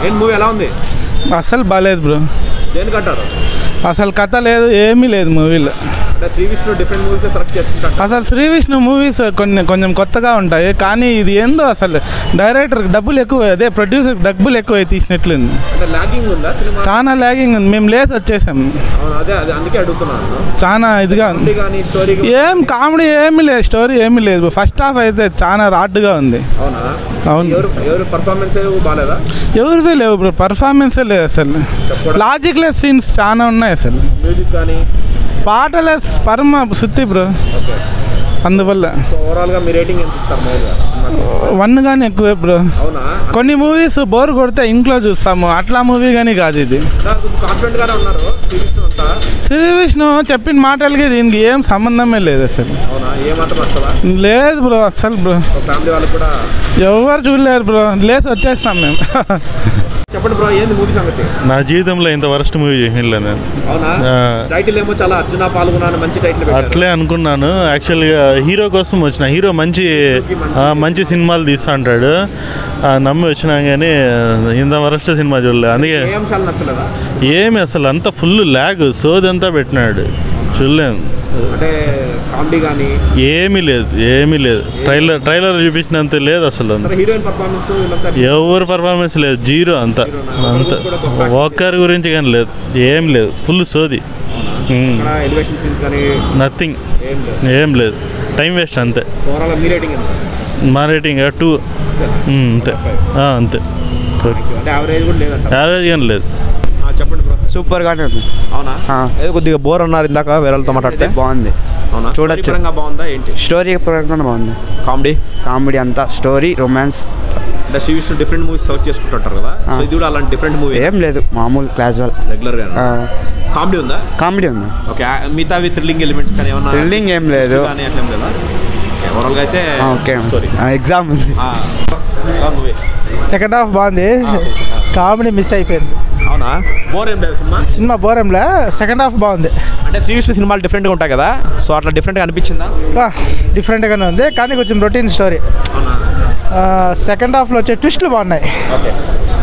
ఏంటి మూవీ ఎలా ఉంది అస్సలు బాగాలేదు బ్రో దేనికంటారు అసలు కథ లేదు ఏమీ లేదు మూవీలో అంటే Sri Vishnu different movies select చేసుకుంటారు అసలు శ్రీ విష్ణు మూవీస్ కొన్ని కొంచెం కొత్తగా ఉంటాయి కానీ ఇది ఏందో అసలు డైరెక్టర్కి డబ్బులు ఎక్కువ అదే ప్రొడ్యూసర్కి డబ్బులు ఎక్కువ తీసినట్లుంది అంటే లాగింగ్ ఉందా సినిమా చాలా లాగింగ్ ఉంది మేము లేసి వచ్చేసాము అవును అదే అదే అందుకే అడుగుతున్నాను చాలా ఇదిగా ఉంది కామెడీ కానీ స్టోరీ ఏం కామెడీ ఏమీ లేదు స్టోరీ ఏమీ లేదు ఫస్ట్ హాఫ్ అయితే చాలా రాడ్గా ఉంది అవునా అవును. ఎవరు ఎవరు పర్ఫార్మెన్స్ బాగాలేదా ఎవరిదే లేవు బ్రో పర్ఫార్మెన్సే లేదు అసలు లాజిక్ లెస్ సీన్స్ చాలా ఉన్నాయి అసలు మ్యూజిక్ కానీ పాటలే పరమ సుత్తి బ్రో ఓకే అందువల్ల సో ఓవరాల్ గా మీ రేటింగ్ ఎంత ఇస్తారు మామూలుగా సినిమాకి? వన్ కానీ ఎక్కువే బ్రో అవునా కొన్ని మూవీస్ బోర్ కొడితే ఇంట్లో చూస్తాము అట్లా మూవీ కానీ కాదు ఇది నాకు కొంచెం కాన్ఫిడెంట్ గానే ఉన్నారు శ్రీ విష్ణు అంతా శ్రీ విష్ణు చెప్పిన మాటలకి దీనికి ఏం సంబంధమే లేదు అసలు అవునా ఏమాత్రం వస్తుందా లేదు బ్రో అస్సలు బ్రో ఫ్యామిలీ వాళ్ళకి కూడా ఎవరు చూడలేరు బ్రో లేసి వచ్చేస్తాం మేము చెప్పండి బ్రో ఏంది మూవీ సంగతి నా జీవితంలో ఇంత వరస్ట్ మూవీ చేసినలే నేను అవునా ఆ. టైటిల్ ఏమో చాలా అర్జున పాల్గొనాను మంచి టైటిల్ పెట్టారు అట్లే అనుకున్నాను యాక్చువల్గా హీరో కోసం వచ్చిన హీరో మంచి ఆ, మంచి సినిమాలు తీస్తా అంటాడు ఆ, నమ్మి వచ్చినా కానీ ఇంత వరస్ట్ సినిమా చూడలే అందుకే ఏ అంశాలు నచ్చలేదా ఏమి అసలు అంత ఫుల్ ల్యాగ్ సోదంతా పెట్టినాడు చూడలేము అంటే కామెడీ కానీ ఏమీ లేదు ఏమీ లేదు ట్రైలర్ ట్రైలర్ చూపించినంత లేదు అసలు సరే హీరోయిన్ పర్ఫార్మెన్స్ వీళ్ళంతా ఎవరు పర్ఫార్మెన్స్ లేదు జీరో అంత అంత ఒక్కరి గురించి కానీ లేదు ఏం లేదు ఫుల్ సోది ఇక్కడ ఎలివేషన్ సీన్స్ కానీ నథింగ్ ఏం లేదు ఏం లేదు టైం వేస్ట్ అంతే ఓవరాల్ మీ రేటింగ్ ఎంత మా రేటింగ్ టూ అంతే ఆ, అంతే అంటే యావరేజ్ కూడా లేదంట యావరేజ్ కానీ లేదు ఆ, చెప్పండి బ్రో సూపర్ గానే ఉంది అవునా ఆ. ఏదో కొద్దిగా బోర్ అన్నారు ఇందాక వేరే వాళ్ళతో మాట్లాడితే బాగుంది అవునా చూడొచ్చు. Story పరంగా బాగుందా ఏంటి స్టోరీ పరంగా బాగుంది కామెడీ కామెడీ అంతా స్టోరీ రొమాన్స్ అంటే Sri Vishnu different movies select చేసుకుంటుంటారు కదా ఆ. సో ఇది కూడా అలాంటి డిఫరెంట్ మూవీ ఏం లేదు మామూలు క్లాజువల్ రెగ్యులర్ గా కామెడీ ఉందా కామెడీ ఉంది ఓకే మిగతావి థ్రిల్లింగ్ ఎలిమెంట్స్ కానీ ఏమన్నా Thrilling ఏం లేదు. twist కానీ అట్లా ఏం లేదా ఓవరాల్ గా అయితే ఆ, ఓకే స్టోరీ ఎగ్జామ్ ఉంది మూవీ సెకండ్ హాఫ్ బాగుంది కామెడీ మిస్ అయిపోయింది అవునా బోర్ ఏం లేదు సినిమా సినిమా బోరంలే సెకండ్ హాఫ్ బాగుంది అంటే శ్రీ విష్ణు సినిమాలు డిఫరెంట్ గా ఉంటాయి కదా సో అట్లా డిఫరెంట్ గా అనిపించిందా డిఫరెంట్గానే ఉంది కానీ కొంచెం రొటీన్ స్టోరీ అవునా సెకండ్ హాఫ్లో వచ్చే ట్విస్ట్లు బాగున్నాయి ఓకే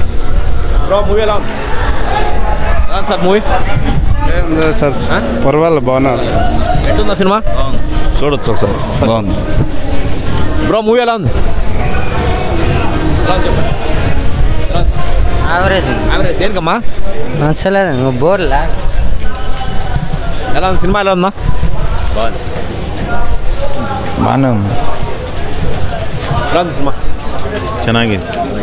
బ్రో మూవీ ఎలా ఉంది ఎలా ఉంది సార్ మూవీ సార్ పర్వాలేదు బాగున్నారు ఎట్లుందా సినిమా చూడొచ్చు ఒకసారి బాగుంది బ్రో మూవీ ఎలా ఉంది ఎలా ఉంది చెప్పు. యావరేజ్ యావరేజ్ దేనికమ్మా నచ్చలేదు బోర్లా ఎలా ఉంది సినిమా ఎలా ఉందా బాగానే ఉంది ఎలా ఉంది సినిమా ಚೆನ್ನಾಗಿದೆ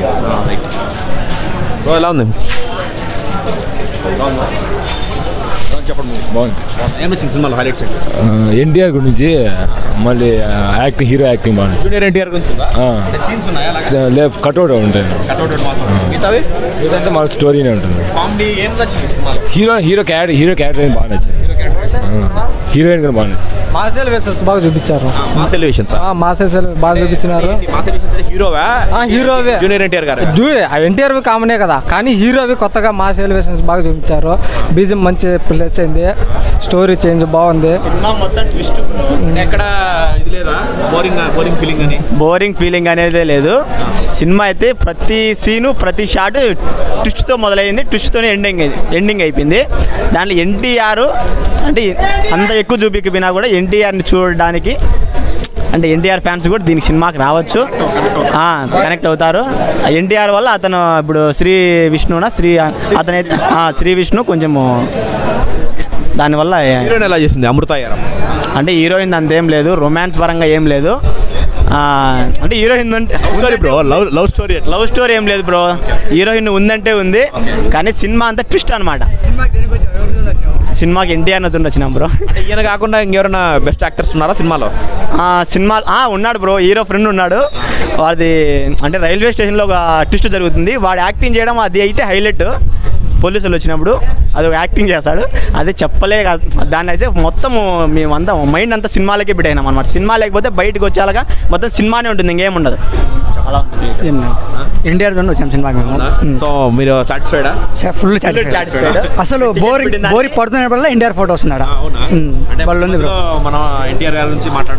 బ్రో ఎలా ఉంది బాగుందా? ఎలా ఉంది చెప్పండి movie. బాగుంది ఏం వచ్చింది సినిమాలో హైలైట్స్ ఏంటి ఎన్టీఆర్ గురించి మళ్ళీ యాక్టింగ్ హీరో యాక్టింగ్ బాగుంది జూనియర్ ఎన్టీఆర్ గురించి ఉందా ఆ. అంటే సీన్స్ ఉన్నాయా అలాగే స- లే కట్అవుట్ ఉంటాయి కట్అవుట్ మాత్రం మిగతావి లేదంటే మన స్టోరీనే ఉంటుంది కామెడీ ఏం నచ్చింది సినిమాలో hero hero character hero character బాగా నచ్చింది హీరోయిన్ కూడా బాగా నచ్చింది మాస్ ఎలివేషన్స్ బాగా చూపించారు మాస్ ఎలివేషన్స్ మాస్ బాగా చూపించినారు మాస్ ఎలివేషన్స్ హీరోవా ఆ, హీరోవే. జూనియర్ ఎన్టీఆర్ గారు ఎన్టీఆర్ కామనే కదా కానీ హీరోవి కొత్తగా మాస్ ఎలివేషన్స్ బాగా చూపించారు బీజం మంచి ప్లేస్ అయింది స్టోరీ చేంజ్ బాగుంది సినిమా మొత్తం ట్విస్ట్ ఎక్కడ ఇది లేదా బోరింగ్ బోరింగ్ ఫీలింగ్ అని బోరింగ్ ఫీలింగ్ అనేదే లేదు సినిమా అయితే ప్రతి సీను ప్రతి షాట్ ట్విస్ట్తో మొదలైంది ట్విస్ట్తోనే ఎండింగ్ ఎండింగ్ అయిపోయింది దాంట్లో ఎన్టీఆర్ అంటే అంత ఎక్కువ చూపించకపోయినా కూడా ఎన్టీఆర్ని చూడడానికి అంటే ఎన్టీఆర్ ఫ్యాన్స్ కూడా దీనికి సినిమాకి రావచ్చు కనెక్ట్ అవుతారు ఎన్టీఆర్ వల్ల అతను ఇప్పుడు శ్రీ విష్ణునా శ్రీ అతనైతే ఆ, శ్రీ విష్ణు కొంచెము దానివల్ల హీరోయిన్ ఎలా చేసింది అమృత అయ్యారా అంటే హీరోయిన్ అంతేం లేదు రొమాన్స్ పరంగా ఏం లేదు ఆ, అంటే హీరోయిన్ అంటే story bro love love story love story ఏం లేదు బ్రో హీరోయిన్ ఉందంటే ఉంది కానీ సినిమా అంతా ట్విస్ట్ అనమాట సినిమాకి ఎన్టీఆర్ నచ్చుండి వచ్చినాం బ్రో అంటే ఈయన కాకుండా ఇంకెవరైనా బెస్ట్ యాక్టర్స్ ఉన్నారా సినిమాలో ఆ, సినిమా ఆ, ఉన్నాడు బ్రో హీరో ఫ్రెండ్ ఉన్నాడు వాడిది అంటే రైల్వే స్టేషన్లో ఒక ట్విస్ట్ జరుగుతుంది వాడు యాక్టింగ్ చేయడం అది అయితే హైలైట్ పోలీసులు వచ్చినప్పుడు అది ఒక యాక్టింగ్ చేస్తాడు అదే చెప్పలే కాదు దాన్ని అయితే మొత్తం మేమంతా మైండ్ అంతా సినిమాలకే పెట్టినాం అనమాట సినిమా లేకపోతే బయటకు వచ్చేలాగా మొత్తం సినిమానే ఉంటుంది ఇంకేం ఉండదు అలా ఉంటుంది ఎన్టీఆర్ తోనే వచ్చాం సినిమాకి మేము సో మీరు సాటిస్ఫైడా ఫుల్ satisfied. అసలు బోరి బోరి పడుతున్నప్పుడల్లా ఎన్టీఆర్ ఫోటో వస్తున్నాడు అవునా ఉమ్, అంటే వాళ్ళు ఉంది బ్రో మధ్యలో మనం ఎన్టీఆర్ గారి నుంచి మాట్లాడము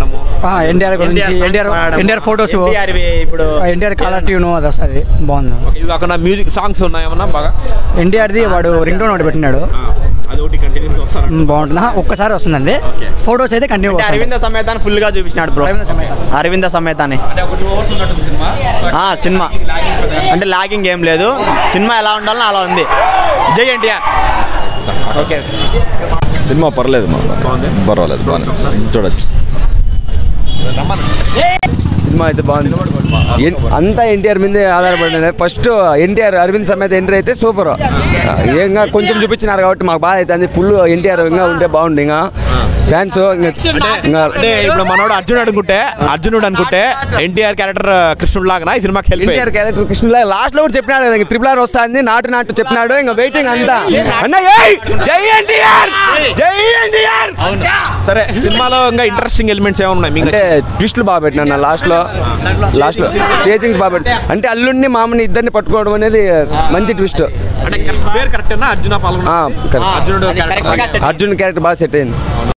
ఎన్టీఆర్ గురించి ఎన్టీఆర్ ఎన్టీఆర్ ఫొటోస్ ఎన్టీఆర్ ఇప్పుడు ఎన్టీఆర్ కలర్ ట్యూన్ అది వస్తుంది బాగుంది ఇది కాకుండా మ్యూజిక్ సాంగ్స్ ఉన్నాయేమన్నా బాగా ఎన్టీఆర్ది వాడు రింగ్ టోన్ ఒకటి పెట్టినాడు అది ఒకటి కంటిన్యూస్గా వస్తారు ఉమ్, బాగుంటుంది ఆ, ఒక్కసారి వస్తుందండి ఫొటోస్ అయితే కంటిన్యూ అంటే అరవింద సమేతాన్ని ఫుల్ గా చూపించినాడు బ్రో అరవింద సమేత. అరవింద సమేతాన్ని అంటే ఒక టూ అవర్స్ ఉన్నట్టుంది సినిమా ఆ, సినిమా అంటే లాగింగ్ ఏం లేదు సినిమా ఎలా ఉండాలో అలా ఉంది జై ఎన్టీఆర్ ఓకే సినిమా పర్లేదు మా పర్వాలేదు బాగానే చూడొచ్చు సినిమా అయితే బాగుంది ఎన్- అంతా ఎన్టీఆర్ మీదే ఆధారపడినది ఫస్ట్ ఎన్టీఆర్ అరవింద్ సమేత ఎంట్రీ అయితే సూపర్ ఇంకా కొంచెం చూపించినారు కాబట్టి మాకు బాధ అవుతుంది ఫుల్ ఎన్టీఆర్ ఇంకా ఉంటే బాగుంది ఇంకా ఫ్యాన్స్ ఇంకా అంటే ఇప్పుడు మనోడు అర్జునుడు అనుకుంటే అర్జునుడు అనుకుంటే ఎన్టీఆర్ క్యారెక్టర్ కృష్ణుడు లాగా ఈ సినిమాకి హెల్ప్ ఎన్టీఆర్ క్యారెక్టర్ కృష్ణులా లాస్ట్ లో కూడా చెప్పినాడు కదా ఇంక త్రిపుల్ ఆర్ వస్తుంది నాటు నాటు చెప్పినాడు ఇంకా వెయిటింగ్ అంతా అన్న ఏయ్! జై ఎన్టీఆర్ జై ఎన్టీఆర్ సరే సినిమాలో ఇంకా ఇంట్రెస్టింగ్ ఎలిమెంట్స్ ఏమున్నాయి మీకు అంటే ట్విస్ట్లు బాగా పెట్టినా లాస్ట్ లో లాస్ట్ లో చేసింగ్స్ బాగా పెట్టి అంటే అల్లుడిని మామని ఇద్దరిని పట్టుకోవడం అనేది మంచి ట్విస్ట్ అంటే పేరు కరెక్టేనా అర్జున పాల్గొన ఆ, correct. అర్జునుడు కరెక్ట్గా క్యారెక్టర్ set అర్జున్ క్యారెక్టర్ బాగా సెట్ అయింది